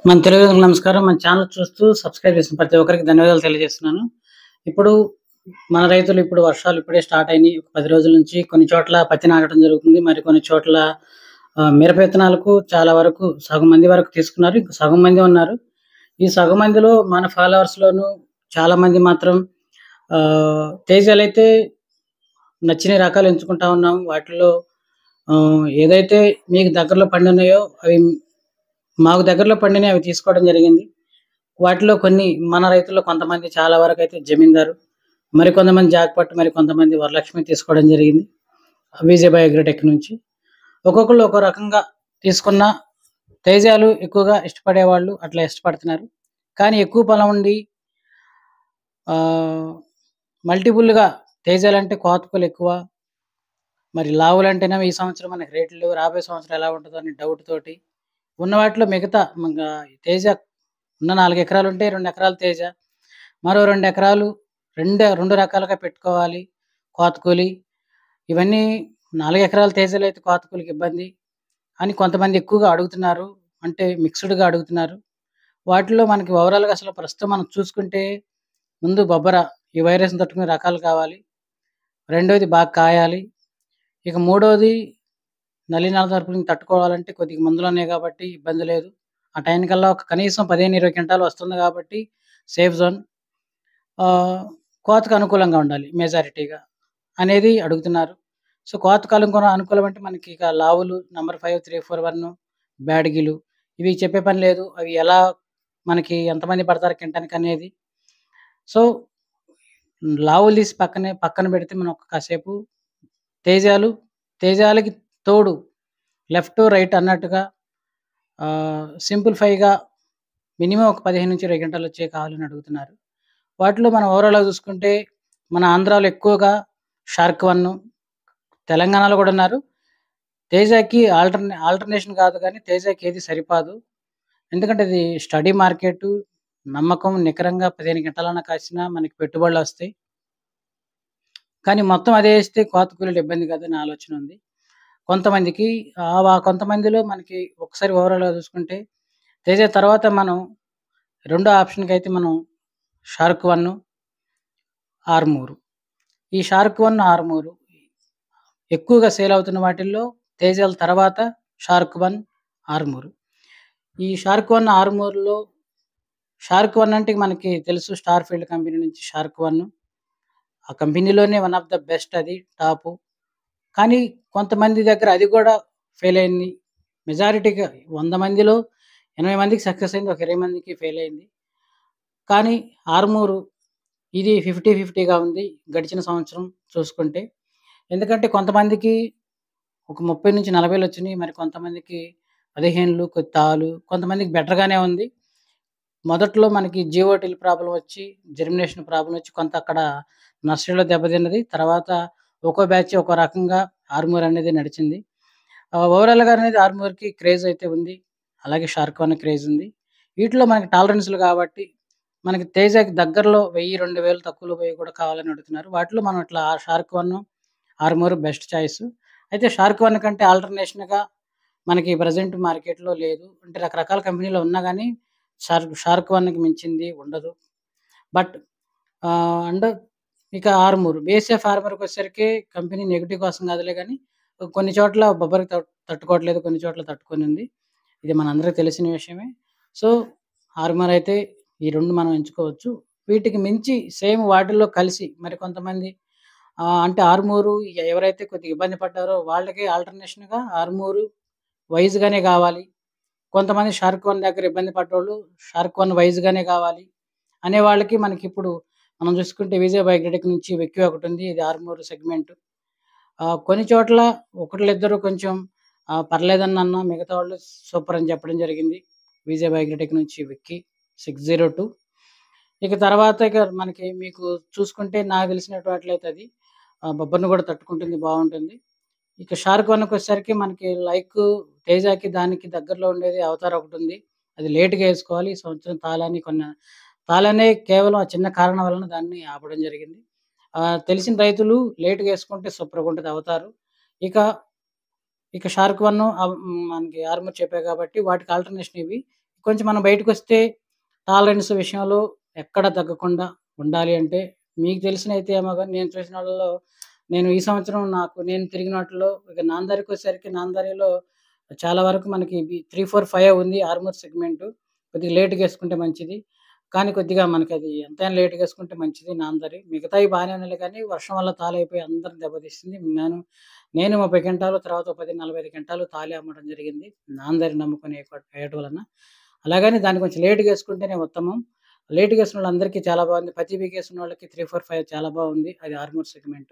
మన తెలుగు రైతులకు నమస్కారం మన ఛానల్ చూస్తూ సబ్స్క్రైబ్ చేసిన ప్రతి ఒక్కరికి ధన్యవాదాలు తెలియజేస్తున్నాను ఇప్పుడు మన రైతులు ఇప్పుడు వర్షాలు ఇప్పుడే స్టార్ట్ అయినాయి ఒక పది రోజుల నుంచి కొన్ని చోట్ల పత్తి నాటడం జరుగుతుంది మరి కొన్ని చోట్ల ఆ, మిరప విత్తనాలకు చాలా వరకు సగం మంది వరకు తీసుకున్నారు ఇంకా సగం మంది ఉన్నారు ఈ సగం మందిలో మన ఫాలోవర్స్ లోను చాలా మంది మాత్రం ఆ, తేజాలు అయితే నచ్చిన రకాలు ఎంచుకుంటా ఉన్నాం వాటిలో ఆ, ఏదైతే మీకు దగ్గరలో పండినాయో అవి మాకు దగ్గరలో పండినవి అవి తీసుకోవడం జరిగింది వాటిలో కొన్ని మన రైతుల్లో కొంతమంది చాలా వరకు అయితే జమీందారు మరి కొంతమంది జాక్పట్ మరి కొంతమంది వరలక్ష్మి తీసుకోవడం జరిగింది విజయబాయ్ అగ్రిటెక్ నుంచి ఒక్కొక్కళ్ళు ఒక్కో రకంగా తీసుకున్న తేజాలు ఎక్కువగా ఇష్టపడే వాళ్ళు అట్లా ఇష్టపడుతున్నారు కానీ ఎక్కువ పొలం ఉండి ఆ, మల్టిపుల్గా తేజాలు అంటే కోతకులు ఎక్కువ మరి లావులు అంటేనే ఈ సంవత్సరం మనకి రేట్లు లేవు రాబోయే సంవత్సరం ఎలా ఉంటుందో అని డౌట్ తోటి ఉన్న వాటిలో మిగతా ఇంకా తేజ ఉన్న నాలుగు ఎకరాలు ఉంటే రెండు ఎకరాలు తేజ మరో రెండు ఎకరాలు రెండు రెండు రకాలుగా పెట్టుకోవాలి కోతకూలి ఇవన్నీ నాలుగు ఎకరాల తేజలు అయితే కోతకూలికి ఇబ్బంది అని కొంతమంది ఎక్కువగా అడుగుతున్నారు అంటే మిక్స్డ్గా అడుగుతున్నారు వాటిలో మనకి ఓవరాల్గా అసలు ప్రస్తుతం మనం చూసుకుంటే ముందు బొబ్బర ఈ వైరస్ తట్టుకునే రకాలు కావాలి రెండోది బాగా కాయాలి ఇక మూడోది నలినాల తరపుని తట్టుకోవాలంటే కొద్దిగా మందులు ఉన్నాయి కాబట్టి ఇబ్బంది లేదు ఆ టైం కల్లా ఒక కనీసం పదిహేను ఇరవై క్వింటాలు వస్తుంది కాబట్టి సేఫ్ జోన్ కోతకు అనుకూలంగా ఉండాలి మెజారిటీగా అనేది అడుగుతున్నారు సో కోతకు అనుకూల అనుకూలం అంటే మనకి ఇక లావులు number five three four one బ్యాడ్గిలు ఇవి చెప్పే పని లేదు అవి ఎలా మనకి ఎంతమంది పడతారు కింటానికి అనేది సో లావులు తీసి పక్కనే పక్కన పెడితే మనం ఒక కాసేపు తేజాలు తేజాలకి తోడు లెఫ్ట్ రైట్ అన్నట్టుగా సింప్లిఫైగా మినిమం ఒక పదిహేను నుంచి ఇరవై గంటలు వచ్చే కావాలని అడుగుతున్నారు వాటిలో మనం ఓవరాల్గా చూసుకుంటే మన ఆంధ్రాలో ఎక్కువగా షార్క్ వన్ తెలంగాణలో కూడా ఉన్నారు తేజాకి ఆల్టర్నే ఆల్టర్నేషన్ కాదు కానీ తేజాకి ఏది సరిపాదు ఎందుకంటే ఇది స్టడీ మార్కెట్ నమ్మకం నికరంగా పదిహేను గంటలన్నా కాసినా మనకి పెట్టుబడులు వస్తాయి కానీ మొత్తం అదే వేస్తే కోత కూలీలు ఇబ్బంది కాదని ఆలోచన ఉంది కొంతమందికి ఆ వా- కొంతమందిలో మనకి ఒకసారి ఓవరాల్గా చూసుకుంటే తేజ తర్వాత మనం రెండో ఆప్షన్కి అయితే మనం షార్క్ వన్ ఆర్మూరు ఈ షార్క్ వన్ ఆర్మూరు ఎక్కువగా సేల్ అవుతున్న వాటిల్లో తేజాల తర్వాత షార్క్ వన్ ఆర్మూరు ఈ షార్క్ వన్ ఆర్మూర్లో షార్క్ వన్ అంటే మనకి తెలుసు స్టార్ ఫీల్డ్ కంపెనీ నుంచి షార్క్ వన్ ఆ కంపెనీలోనే వన్ ఆఫ్ ద బెస్ట్ అది టాప్ కానీ కొంతమంది దగ్గర అది కూడా ఫెయిల్ అయింది మెజారిటీగా వంద మందిలో ఎనభై మందికి సక్సెస్ అయింది ఒక ఇరవై మందికి ఫెయిల్ అయింది కానీ ఆర్మూరు ఇది ఫిఫ్టీ ఫిఫ్టీగా ఉంది గడిచిన సంవత్సరం చూసుకుంటే ఎందుకంటే కొంతమందికి ఒక ముప్పై నుంచి నలభైలు వచ్చినాయి మరి కొంతమందికి పదిహేనులు కొద్ది తాలు కొంతమందికి బెటర్గానే ఉంది మొదట్లో మనకి జియోటిల్ ప్రాబ్లం వచ్చి జర్మినేషన్ ప్రాబ్లం వచ్చి కొంత అక్కడ నర్సరీలో దెబ్బతిన్నది తర్వాత ఒక్కో బ్యాచ్ ఒక్కో రకంగా ఆర్మూర్ అనేది నడిచింది ఓవరాల్గా అనేది ఆర్మూర్కి క్రేజ్ అయితే ఉంది అలాగే షార్క్ వన్ క్రేజ్ ఉంది వీటిలో మనకి టాలరెన్స్లు కాబట్టి మనకి తేజకి దగ్గరలో వెయ్యి రెండు వేలు తక్కువలో పోయి కూడా కావాలని అడుగుతున్నారు వాటిలో మనం ఇట్లా ఆ shark one armour best choice అయితే షార్క్ వన్ కంటే ఆల్టర్నేషన్గా మనకి ప్రజెంట్ మార్కెట్లో లేదు అంటే రకరకాల కంపెనీలు ఉన్నా కానీ షార్క్ షార్క్ వన్కి మించింది ఉండదు బట్ అండ్ ఇక ఆర్మూర్ బేసెఫ్ ఆర్మూర్కి వచ్చేసరికి కంపెనీ నెగిటివ్ కోసం కాదులే కానీ కొన్ని చోట్ల బొబ్బరికి తట్- తట్టుకోవట్లేదు కొన్ని చోట్ల తట్టుకొని ఉంది ఇది మనందరికీ తెలిసిన విషయమే సో ఆర్మర్ అయితే ఈ రెండు మనం ఎంచుకోవచ్చు వీటికి మించి సేమ్ వాటిల్లో కలిసి మరి కొంతమంది ఆ, అంటే ఆర్మూరు ఇక ఎవరైతే కొద్దిగా ఇబ్బంది పడ్డారో వాళ్ళకి ఆల్టర్నేషన్గా ఆర్మూరు వైజ్గానే కావాలి కొంతమంది షార్క్ వన్ దగ్గర ఇబ్బంది పడ్డోళ్ళు షార్క్ వన్ వైజ్గానే కావాలి అనే వాళ్ళకి మనకి ఇప్పుడు మనం చూసుకుంటే విజయ్ బయోగ్రటిక్ నుంచి వెక్కి ఒకటి ఉంది ఇది ఆర్మూర్ సెగ్మెంట్ కొన్ని చోట్ల ఒకళ్ళిద్దరు కొంచెం ఆ, పర్లేదని అన్న మిగతా వాళ్ళు సూపర్ అని చెప్పడం జరిగింది విజయ్ బయోగ్రటిక్ నుంచి వెక్కి సిక్స్ జీరో టూ ఇక తర్వాత ఇక మనకి మీకు చూసుకుంటే నాకు తెలిసినట్టు వాటిలైతే అది ఆ, బొబ్బర్ని కూడా తట్టుకుంటుంది బాగుంటుంది ఇక షార్క్ వన్కి వచ్చేసరికి మనకి లైక్ తేజాకి దానికి దగ్గరలో ఉండేది అవతార్ ఒకటి ఉంది అది లేట్గా వేసుకోవాలి ఈ సంవత్సరం తాళాన్ని కొన్ని తాళనే కేవలం ఆ చిన్న కారణం వలన దాన్ని ఆపడం జరిగింది ఆ, తెలిసిన రైతులు లేట్గా వేసుకుంటే సూపర్గా ఉంటుంది అవతారు ఇక ఇక షార్క్ వన్ మనకి ఆర్మర్ చెప్పాయి కాబట్టి వాటికి ఆల్టర్నేషన్ ఇవి కొంచెం మనం బయటకొస్తే టాలరెన్స్ విషయంలో ఎక్కడ తగ్గకుండా ఉండాలి అంటే మీకు తెలిసినైతే ఏమో గాని నేను చూసిన వాళ్ళలో నేను ఈ సంవత్సరం నాకు నేను తిరిగిన వాటిలో ఇక నాందారికొచ్చేసరికి నాందారిలో చాలా వరకు మనకి ఇవి 3, 4, 5 ఉంది ఆర్మూర్ సెగ్మెంట్. కొద్దిగా లేట్‌గా యేసుకుంటే మంచిది. కానీ కొద్దిగా మనకది ఎంతైనా లేట్‌గా యేసుకుంటే మంచిది నాందారి. మిగతాయి బానే ఉన్నాయిలే కానీ వర్షం వల్ల తాళైపోయి అందరిని దెబ్బతీసింది. నేను నేను 30 క్వింటాలు తర్వాత 10, 45 క్వింటాలు తాళి అమ్మడం జరిగింది. నాందారి నమ్ముకొని ఏకట్ ఏయటం వలన. అలాగని దాన్ని కొంచెం లేట్‌గా యేసుకుంటేనే ఉత్తమం. లేట్‌గా యేసుకున్నోళ్ళందరికీ చాలా బాగుంది. పత్తి పీకేసుకున్నోళ్ళకి 3, 4, 5 చాలా బాగుంది. అది ఆర్మూర్ సెగ్మెంట్.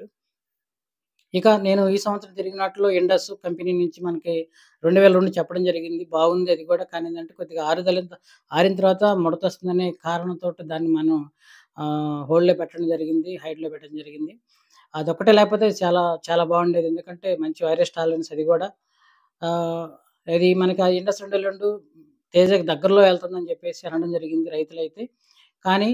ఇక నేను ఈ సంవత్సరం తిరిగిన వాటిలో ఇండస్ కంపెనీ నుంచి మనకి 2002 చెప్పడం జరిగింది. బాగుంది అది కూడా. కానీ ఏందంటే కొద్దిగా ఆరుదల ఆరిన తర్వాత ముడతొస్తుందనే కారణంతోటి దాన్ని మనం ఆహ్, హోల్డ్‌లో పెట్టడం జరిగింది. హైడ్‌లో పెట్టడం జరిగింది. అదొక్కటే లేకపోతే చాలా చాలా బాగుండేది. ఎందుకంటే మంచి వైరస్ టాలరెన్స్ అది కూడా. ఆహ్, అది మనకి ఆ ఇండస్ 202 తేజకి దగ్గరలో వెళ్తుందని చెప్పేసి అనడం జరిగింది రైతులైతే. కానీ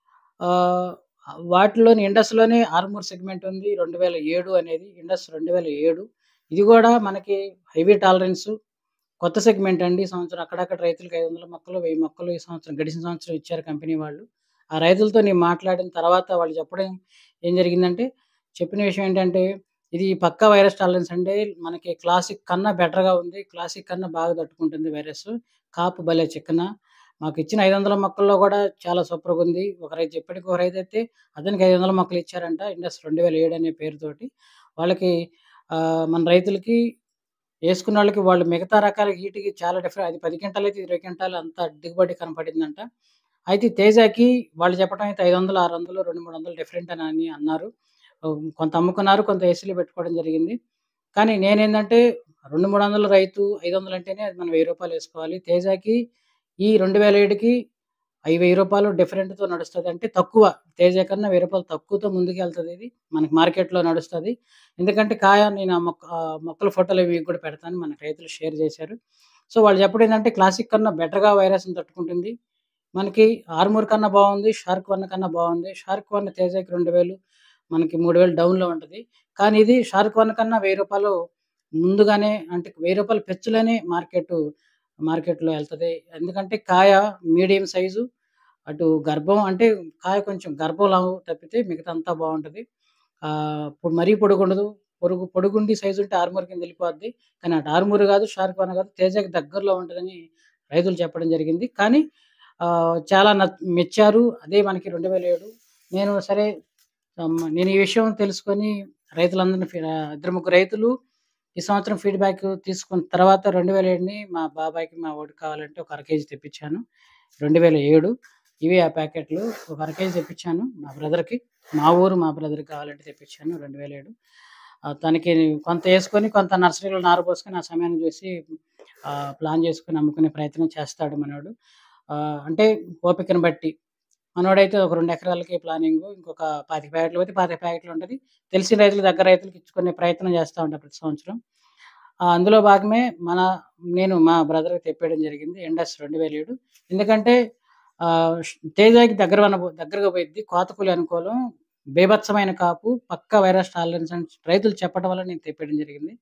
ఆహ్, వాటిలోని ఇండస్‌లోనే ఆర్మూర్ సెగ్మెంట్ ఉంది. 2007 అనేది. ఇండస్ 2007 ఇది కూడా మనకి హెవీ టాలరెన్సు. కొత్త సెగ్మెంట్ అండి. ఈ సంవత్సరం అక్కడక్కడ రైతులకి 500 మొక్కలు, 1000 మొక్కలు ఈ సంవత్సరం గడిచిన సంవత్సరం ఇచ్చారు కంపెనీ వాళ్ళు. ఆ రైతులతో నేను మాట్లాడిన తర్వాత వాళ్ళు చెప్పడం ఏం జరిగిందంటే, చెప్పిన విషయం ఏంటంటే, ఇది పక్కా వైరస్ టాలరెన్స్ అండి. మనకి క్లాసిక్ కన్నా బెటర్‌గా ఉంది. క్లాసిక్ కన్నా బాగా తట్టుకుంటుంది వైరస్సు. కాపు భలే చిక్కన. మాకిచ్చిన 500 మొక్కల్లో కూడా చాలా సూపర్‌గుంది. ఒక రైతు చెప్పాడు. ఇంకో రైతైతే అతనికి 500 మొక్కలు ఇచ్చారంట. ఇండస్ 2007 అనే పేరుతోటి. వాళ్ళకి ఆహ్, మన రైతులకి యేసుకున్నోళ్ళకి వాళ్ళు మిగతా రకాలకి ఈటికి చాలా డిఫరె అది 10 క్వింటాలయితే 20 క్వింటాల్ అంత దిగుబడి కనపడిందంట. అయితే తేజాకి వాళ్ళు చెప్పడం అయితే 500, 600, 200, 300 డిఫరెంట్ అని అన్నారు. హ్మ్. కొంత అమ్ముకున్నారు. కొంత ఏసీలో పెట్టుకోవడం జరిగింది. కానీ నేనేందంటే 2, 300 రైతు 500 అంటేనే అది మనం రూ. 1000 యేసుకోవాలి. తేజాకి ఈ 2007కి అయి రూ. 1000 డిఫరెంట్‌తో నడుస్తది. అంటే తక్కువ. తేజ కన్నా రూ. 1000 తక్కువతో ముందుకెళ్తదిది. మనకి మార్కెట్‌లో నడుస్తది. ఎందుకంటే కాయ నేను ఆ మొక్క ఆహ్, మొక్కల ఫోటోలు మీకు కూడా పెడతాను. మన రైతులు షేర్ చేశారు. సో, వాళ్ళు చెప్పడం ఏందంటే క్లాసిక్ కన్నా బెటర్‌గా వైరస్‌ని తట్టుకుంటుంది. మనకి ఆర్మూర్ కన్నా బాగుంది. షార్క్ వన్ కన్నా బాగుంది. షార్క్ వన్ తేజకి 2000 మనకి 3000 డౌన్‌లో ఉంటది. కానీ ఇది షార్క్ వన్ కన్నా రూ. 1000 ముందుగానే అంటే రూ. 1000 పెచ్చులోనే మార్కెటు మార్కెట్‌లో ఎళ్తది. ఎందుకంటే కాయ మీడియం సైజు. అటు గర్భం అంటే కాయ కొంచెం గర్భం లావు తప్పితే మిగతా అంతా బావుంటది. ఆహ్, ఇప్పుడు మరీ పొడుగుండదు. పొడుగు పొడుగుండి సైజు ఉంటే ఆర్మూర్ కింద ఎళ్ళిపోద్ది. కానీ అటు ఆర్మూర్ కాదు, షార్క్ వన్ కాదు. తేజకి దగ్గరలో ఉంటదని రైతులు చెప్పడం జరిగింది. కానీ ఆహ్, చాలా నచ్ మెచ్చారు. అదే మనకి 2007 నేను సరే హ్మ్. నేను ఈ విషయం తెలుసుకొని రైతులందరిని ఫి ఆహ్, ఇద్దరు ముగ్గురు రైతులు ఈ సంవత్సరం ఫీడ్‌బ్యాక్ తీసుకున్న తర్వాత 2007ని మా బాబాయికి, మా వోడికి కావాలంటే ఒక అర కేజీ తెప్పించాను. 2007 ఇవే ఆ ప్యాకెట్లు. ఒక అర కేజీ తెప్పించాను మా బ్రదర్‌కి. మా ఊరు మా బ్రదర్‌కి కావాలంటే తెప్పించాను 2007. ఆహ్, తనకి కొంత యేసుకొని కొంత నర్సరీలో నారు పోసుకొని ఆ సమయాన్ని చూసి ఆహ్, ప్లాన్ చేసుకొని అమ్ముకునే ప్రయత్నం చేస్తాడు మనోడు. ఆహ్, అంటే ఓపికను బట్టి. మనోడైతే ఒక 2 ఎకరాలకి ప్లానింగు. ఇంకొక 25 ప్యాకెట్లు పోతే 25 ప్యాకెట్లు ఉంటది. తెలిసిన రైతులు దగ్గర రైతులకి ఇచ్చుకునే ప్రయత్నం చేస్తా ఉంటా ప్రతి సంవత్సరం. ఆహ్, అందులో భాగమే మన నేను మా బ్రదర్‌కి తెప్పియడం జరిగింది. ఇండస్ 2007 ఎందుకంటే ఆహ్, ష్ తేజకి దగ్గర వన దగ్గరగా పోయిద్ది. కోతకూలి అనుకూలం. బీభత్సమైన కాపు. పక్కా వైరస్ టాలరెన్స్ అని రైతులు చెప్పడం వల్ల నేను తెప్పియడం జరిగింది.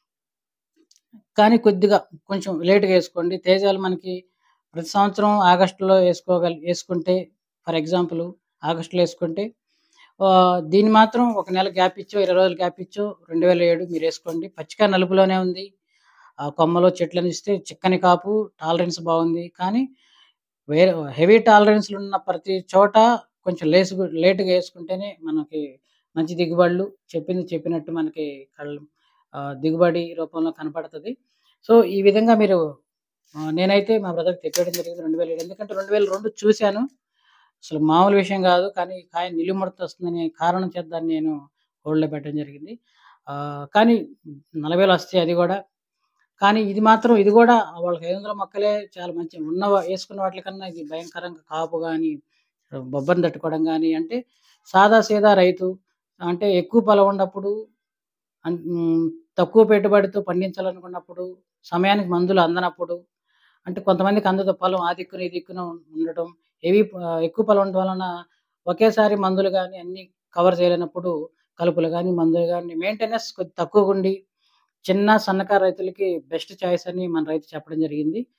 కానీ కొద్దిగా కొంచెం లేట్‌గా యేసుకోండి. తేజాలు మనకి ప్రతి సంవత్సరం ఆగస్టులో యేసుకోగల్ యేసుకుంటే ఫర్ ఎగ్జాంపుల్ ఆగస్టులో యేసుకుంటే ఆహ్, దీన్ని మాత్రం ఒక నెల గ్యాప్ ఇచ్చో, 20 రోజులు గ్యాప్ ఇచ్చో 2007 మీరేసుకోండి. పచ్చికాయ నలుపులోనే ఉంది. ఆ కొమ్మలో చెట్లను ఇస్తే చిక్కని కాపు, టాలరెన్స్ బాగుంది. కానీ వేరే హెవీ టాలరెన్స్‌లున్న ప్రతి చోట కొంచెం లేసుగు లేట్‌గా యేసుకుంటేనే మనకి మంచి దిగుబడులు చెప్పింది చెప్పినట్టు మనకి కళ్ళు ఆహ్, దిగుబడి రూపంలో కనపడతది. సో, ఈ విధంగా మీరు ఆహ్, నేనైతే మా బ్రదర్‌కి తెప్పియడం జరిగింది 2007 ఎందుకంటే 2002 చూసాను. అసలు మామూలు విషయం కాదు. కానీ కాయ నిలుముడత వస్తుందనే కారణం చేత దాన్ని నేను హోల్డ్‌లో పెట్టడం జరిగింది. ఆహ్, కానీ 40,000 వస్తాయి అది కూడా. కానీ ఇది మాత్రం ఇది కూడా వాళ్ళకి 500 మొక్కలే చాలా మంచి ఉన్న యేసుకున్న వాటిల కన్నా ఇది భయంకరంగా కాపు గాని, బొబ్బను తట్టుకోవడం గాని అంటే సాదా సీదా రైతు అంటే ఎక్కువ పొలం ఉన్నప్పుడు అన్ హ్మ్. తక్కువ పెట్టుబడితో పండించాలనుకున్నప్పుడు, సమయానికి మందులు అందనప్పుడు, అంటే కొంతమందికి అందదు పొలం ఆ దిక్కున, ఈ దిక్కున ఉండటం. హెవీ ప ఎక్కువ పొలం ఉండటం వలన ఒకేసారి మందులు గాని అన్నీ కవర్ చేయలేనప్పుడు కలుపులు గాని, మందులు గాని మెయింటెనెన్స్ కొద్ది తక్కువగుండి చిన్న, సన్నకారు రైతులకి బెస్ట్ చాయిస్ అని మన రైతు చెప్పడం జరిగింది.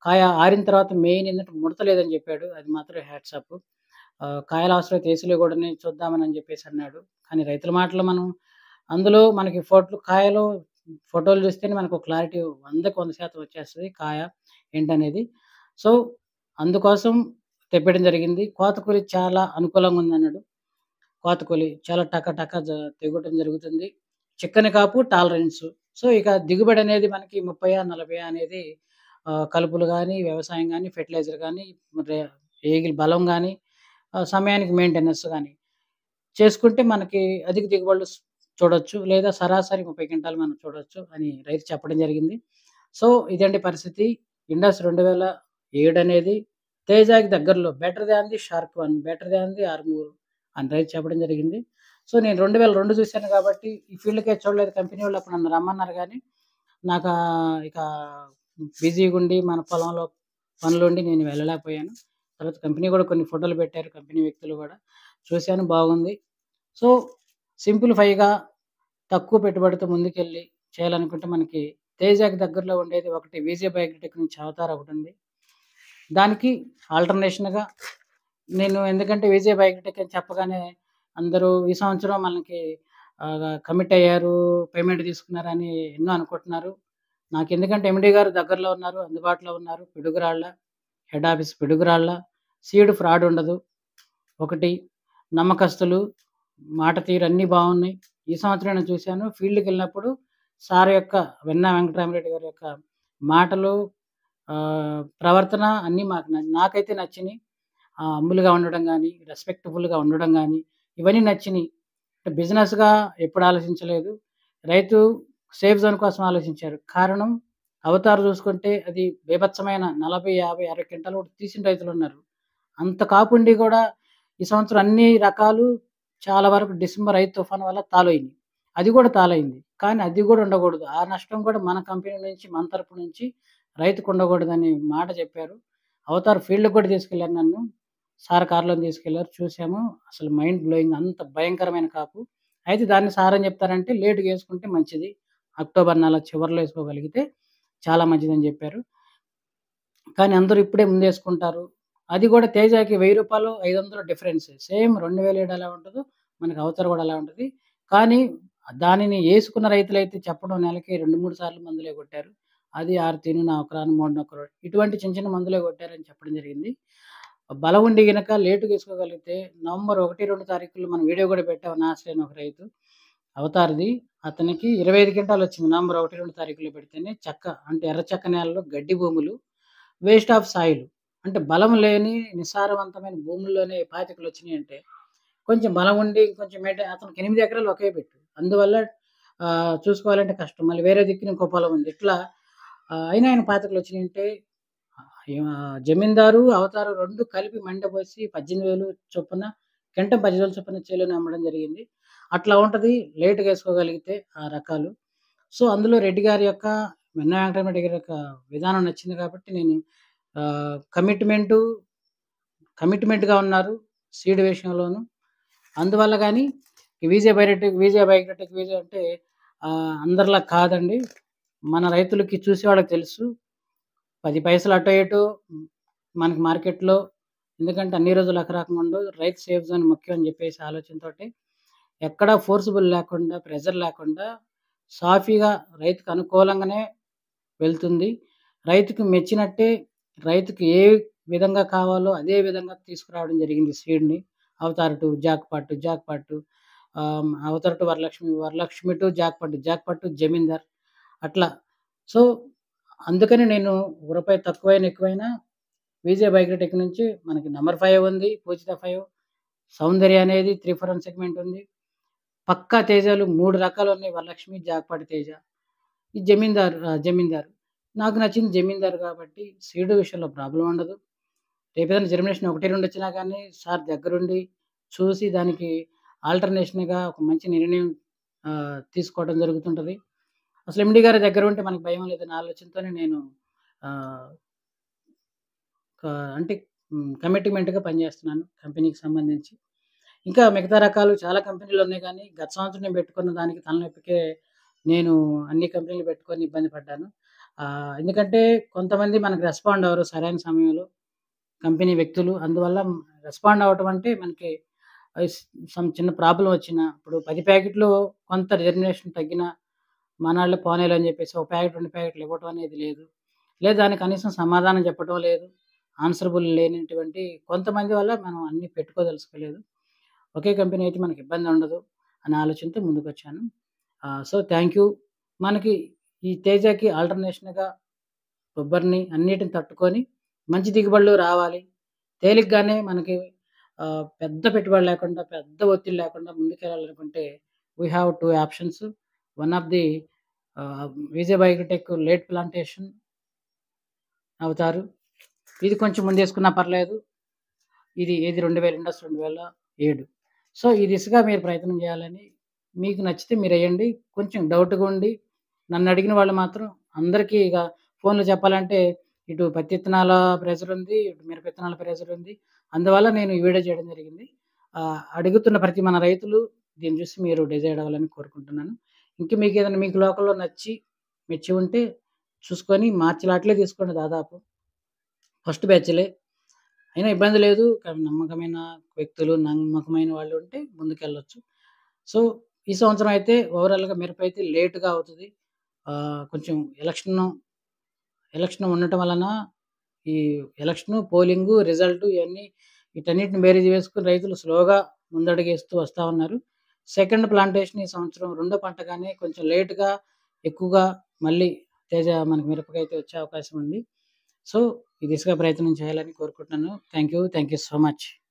కాయ ఆరిన తర్వాత మెయిన్ ఏందంటే ముడత లేదని చెప్పాడు. అది మాత్రం హ్యాట్స్ ఆఫ్. ఆహ్, కాయలు అవసరమైతే ఏసీలో గూడానే చూద్దామని అని చెప్పేసి అన్నాడు. కానీ రైతుల మాటలు మనం అందులో మనకి ఫోటోలు కాయలో ఫోటోలు చూస్తేనే మనకు క్లారిటీ 100కి 100% వచ్చేస్తది కాయ ఏంటనేది. సో, అందుకోసం తెప్పడం జరిగింది. కోత కూలి చాలా అనుకూలంగా ఉందన్నాడు. కోత కూలి చాలా టక టక జ తెగటం జరుగుతుంది. చిక్కని కాపు టాలరెన్స్. సో, ఇక దిగుబడి అనేది మనకి 30 40 అనేది ఆహ్, కలుపులు గాని, వ్యవసాయం గాని, ఫెర్టిలైజర్ గాని, రే ఏగిలి బలం గాని, ఆహ్, సమయానికి మెయింటెనెన్స్ గాని చేసుకుంటే మనకి అధిక దిగుబడులు స్ చూడొచ్చు. లేదా సరాసరి 30 క్వింటాలు మనం చూడొచ్చు అని రైతు చెప్పడం జరిగింది. సో, ఇదండి పరిస్థితి. ఇండస్ 2007 అనేది తేజాకి దగ్గరలో better than the shark one, better than the armour అని రైతు చెప్పడం జరిగింది. సో, నేను 2002 చూసాను కాబట్టి ఈ ఫీల్డ్‌కే చూడలేదు కంపెనీ వాళ్ళు అప్పుడు నన్ను రమ్మన్నారు గానీ, నాకా ఇక బిజీగుండి మన పొలంలో పనులుండి నేను వెళ్ళలేకపోయాను. తర్వాత కంపెనీ గూడా కొన్ని ఫోటోలు పెట్టారు. కంపెనీ వ్యక్తులు గూడా. చూసాను బాగుంది. సో, సింప్లిఫైగా తక్కువ పెట్టుబడితో ముందుకెళ్ళి చేయాలనుకుంటే మనకి తేజాకి దగ్గరలో ఉండేది ఒకటి విజయ బయోటెక్ నుంచి అవతార్ ఒకటుంది. దానికి ఆల్టర్‌నేషన్‌గా నేను ఎందుకంటే విజయ బయోటెక్ అని చెప్పగానే అందరూ ఈ సంవత్సరం మనకి ఆహ్, కమిట్ అయ్యారు, పేమెంట్ తీసుకున్నారని ఎన్నో అనుకుంటున్నారు. నాకెందుకంటే ఎండీ గారు దగ్గరలో ఉన్నారు, అందుబాటులో ఉన్నారు. Piduguralla, head office Piduguralla. Seed fraud ఉండదు. ఒకటి నమ్మకస్తులు, మాట తీరు అన్నీ బావున్నాయి. ఈ సంవత్సరం నేను చూసాను. ఫీల్డ్‌కెళ్ళినప్పుడు సార్ యొక్క వెన్నా వెంకటరామరెడ్డి గారి యొక్క మాటలు, ఆహ్, ప్రవర్తన అన్నీ మాకు న నాకైతే నచ్చినియి. ఆహ్, హంబుల్‌గా ఉండడం గాని, రెస్పెక్ట్‌ఫుల్‌గా ఉండడం గాని, ఇవన్నీ నచ్చినియి. బిజినెస్‌గా ఎప్పుడు ఆలోచించలేదు. రైతు సేఫ్ జోన్ కోసం ఆలోచించారు. కారణం అవతార్ చూసుకుంటే అది బీభత్సమైన 40, 50, 60 క్వింటాలు కూడా తీసిన రైతులున్నారు. అంత కాపుండి గూడా ఈ సంవత్సరం అన్ని రకాలు చాలా వరకు డిసెంబర్ 5 తుఫాను వల్ల తాలైనియి. అది గూడా తాలైంది. కానీ అది గూడా ఉండకూడదు. ఆ నష్టం కూడా మన కంపెనీ నుంచి, మన తరపు నుంచి రైతుకు ఉండకూడదని మాట చెప్పారు. అవతార్ ఫీల్డ్‌కి కూడా తీసుకెళ్లారు నన్ను. సార్ కార్‌లోనే తీసుకెళ్లారు. చూసాము. అసలు మైండ్ బ్లోయింగ్ అంత భయంకరమైన కాపు. అయితే దాన్ని సార్ ఏం చెప్తారంటే లేట్‌గా యేసుకుంటే మంచిది. అక్టోబర్ నెల చివర్లో యేసుకోగలిగితే చాలా మంచిదని జెప్పారు. కానీ అందరూ ఇప్పుడే ముందేసుకుంటారు. అది గూడా తేజాకి రూ. 1000, 500 డిఫరెన్స్. సేమ్ 2007 ఎలా ఉంటదో మనకి అవతార్ గూడా అలా ఉంటది. కానీ దానిని యేసుకున్న రైతులైతే చెప్పడం నెలకి 2, 3 సార్లు మందులే కొట్టారు. అది ఆర్తిను, నవక్రాన్, మోడనొక్రోడ్ ఇటువంటి చిన్న చిన్న మందులే కొట్టారని చెప్పడం జరిగింది. బలం ఉండి గనక లేట్‌గా యేసుకోగలిగితే నవంబర్ 1, 2 తారీఖుల్లో మనం వీడియో గూడా పెట్టాం. నాసర్ అని ఒక రైతు. అవతార్‌ది. అతనికి 25 క్వింటాలొచ్చింది. నవంబర్ 1, 2 తారీఖుల్లో పెడితేనే చెక్క అంటే ఎర్ర చెక్క నేలలో గడ్డి భూములు, వేస్ట్ ఆఫ్ సాయిల్ అంటే బలం లేని నిస్సారవంతమైన భూముల్లోనే పాతికలొచ్చినియంటే కొంచెం బలం ఉండి ఇంకొంచెం మెయింటైన్ అతనికి 8 ఎకరాలు ఒకే పెట్టు. అందువల్ల ఆహ్, చూసుకోవాలంటే కష్టం. మళ్ళీ వేరే దిక్కున ఇంకో పొలం ఉంది. ఇట్లా ఆహ్, అయినా ఆయన పాతికలొచ్చినియంటే ఆహ్, జమీందారు, అవతారు 2 కలిపి మండబోసి 18,000 చొప్పున కింటా 10,000 చొప్పున చేలోనే అమ్మడం జరిగింది. అట్లా ఉంటది. లేట్‌గా యేసుకోగలిగితే ఆ రకాలు. సో, అందులో రెడ్డి గారి యొక్క వెన్నా వెంకటరామరెడ్డి గారి యొక్క విధానం నచ్చింది కాబట్టి నేను ఆహ్, కమిట్మెంటు కమిట్మెంట్‌గా ఉన్నారు. సీడ్ విషయంలోను. అందువల్ల గాని ఈ విజయ బయోటెక్, విజయ బయోటెక్ విజయ అంటే ఆహ్, అందరిలా కాదండి. మన రైతులకి చూసేవాళ్ళకి తెలుసు. 10 పైసలు అటో ఇటో మనకి మార్కెట్‌లో ఎందుకంటే అన్ని రోజులు ఒక రకంగా ఉండవు. రైతు సేఫ్ జోన్ ముఖ్యం అని చెప్పేసి ఆలోచనతోటి ఎక్కడ ఫోర్సిబుల్ లేకుండా, ప్రెషర్ లేకుండా సాఫీగా రైతుకు అనుకూలంగానే వెళ్తుంది. రైతుకు మెచ్చినట్టే రైతుకి ఏ విధంగా కావాలో అదే విధంగా తీసుకురావడం జరిగింది సీడ్‌ని. Avatar to jackpot, jackpot to ఆహ్, Avatar to Varalakshmi, Varalakshmi to jackpot, jackpot to Zamindar అట్లా. సో, అందుకని నేను రూపాయి తక్కువైనా, ఎక్కువైనా విజయ బయోటెక్ నుంచి మనకి నంబర్ 5 ఉంది. పూజిత 5 సౌందర్య అనేది 3, 4 వన్ సెగ్మెంట్ ఉంది. పక్కా తేజాలు 3 రకాలున్నాయి. వరలక్ష్మి, జాక్‌పాట్ తేజ. ఈ జమీందార్ ఆహ్, జమీందార్. నాకు నచ్చింది జమీందార్ కాబట్టి సీడ్ విషయంలో ప్రాబ్లమ్ ఉండదు. రేపేదైనా జర్మినేషన్ 1, 2 వచ్చినా గానీ సార్ దగ్గరుండి చూసి దానికి ఆల్టర్‌నేషన్‌గా ఒక మంచి నిర్ణయం ఆహ్, తీసుకోవడం జరుగుతుంటది. అసలు ఎండీ గారి దగ్గర ఉంటే మనకు భయం లేదనే ఆలోచనతోనే నేను ఆహ్ క అంటే హ్మ్, కమిట్మెంట్‌గా పనిచేస్తున్నాను కంపెనీకి సంబంధించి. ఇంకా మిగతా రకాలు చాలా కంపెనీలున్నాయి గానీ, గత సంవత్సరం నేను పెట్టుకున్న దానికి తలనొప్పికే నేను అన్ని కంపెనీలు పెట్టుకొని ఇబ్బంది పడ్డాను. ఆహ్, ఎందుకంటే కొంతమంది మనకు రెస్పాండ్ అవ్వరు సరైన సమయంలో. కంపెనీ వ్యక్తులు. అందువల్ల రెస్పాండ్ అవ్వటం అంటే మనకి ఆహ్, స్ సమ్ చిన్న ప్రాబ్లమ్ వచ్చినా ఇప్పుడు 10 ప్యాకెట్లు కొంత రిజర్మినేషన్ తగ్గినా మనాళ్ళే పోనీలే అని చెప్పేసి ఒక ప్యాకెట్, 2 ప్యాకెట్లు ఇవ్వటం అనేది లేదు. లేదా దానికి కనీసం సమాధానం చెప్పటం లేదు. ఆన్సరబుల్ లేనటువంటి కొంతమంది వల్ల మనం అన్నీ పెట్టుకోదలుచుకోలేదు. ఒకే కంపెనీ అయితే మనకి ఇబ్బంది ఉండదు అనే ఆలోచనతో ముందుకొచ్చాను. ఆహ్, సో, థాంక్ యూ. మనకి ఈ తేజాకి ఆల్టర్‌నేషన్‌గా కొబ్బరిని అన్నిటిని తట్టుకొని మంచి దిగుబడులు రావాలి. తేలిగ్గానే మనకి ఆహ్, పెద్ద పెట్టుబడి లేకుండా, పెద్ద ఒత్తిడి లేకుండా ముందుకెళ్ళాలనుకుంటే we have 2 options. One of the ఆహ్, విజయ్ బయోటెక్ లేట్ ప్లాంటేషన్ అవుతారు. ఇది కొంచెం ముందేసుకున్నా పర్లేదు. ఇది ఏది 2000 ఇండస్ 2007. సో, ఈ దిశగా మీరు ప్రయత్నం చేయాలని మీకు నచ్చితే మీరెయ్యండి. కొంచెం డౌట్‌గా ఉండి నన్నడిగిన వాళ్ళు మాత్రం అందరికీ ఇగ ఫోన్‌లో చెప్పాలంటే ఇటు పత్తి ఇత్తనాల ప్రెషరుంది. ఇటు మిరప ఇత్తనాల ప్రెషరుంది. అందువల్ల నేను ఈ వీడియో చేయడం జరిగింది. ఆహ్, అడుగుతున్న ప్రతి మన రైతులు దీన్ని చూసి మీరు డిసైడ్ అవ్వాలని కోరుకుంటున్నాను. ఇంక మీకేదైనా మీకు లోకల్‌లో నచ్చి, మెచ్చి ఉంటే చూసుకొని మార్చి లాట్లే తీసుకోండి దాదాపు. ఫస్ట్ బ్యాచ్‌లే. అయినా ఇబ్బంది లేదు. కానీ నమ్మకమైన వ్యక్తులు, నమ్మకమైన వాళ్ళు ఉంటే ముందుకెళ్ళొచ్చు. సో, ఈ సంవత్సరం అయితే ఓవరాల్‌గా మిరపైతే లేట్‌గా అవుతది. ఆహ్, కొంచెం ఎలక్షను, ఎలక్షన్ ఉండటం వలన ఈ ఎలక్షను, పోలింగు, రిజల్టు ఇయన్నీ వీటన్నిటిని బేరీజు వేసుకొని రైతులు స్లోగా ముందడుగేస్తూ వస్తా ఉన్నారు. సెకండ్ ప్లాంటేషన్ ఈ సంవత్సరం రెండో పంటగానే కొంచెం లేట్‌గా, ఎక్కువగా మళ్ళీ తేజ మనకి మిరపకైతే వచ్చే అవకాశం ఉంది. సో, ఈ దిశగా ప్రయత్నం చేయాలని కోరుకుంటున్నాను. Thank you. Thank you so much.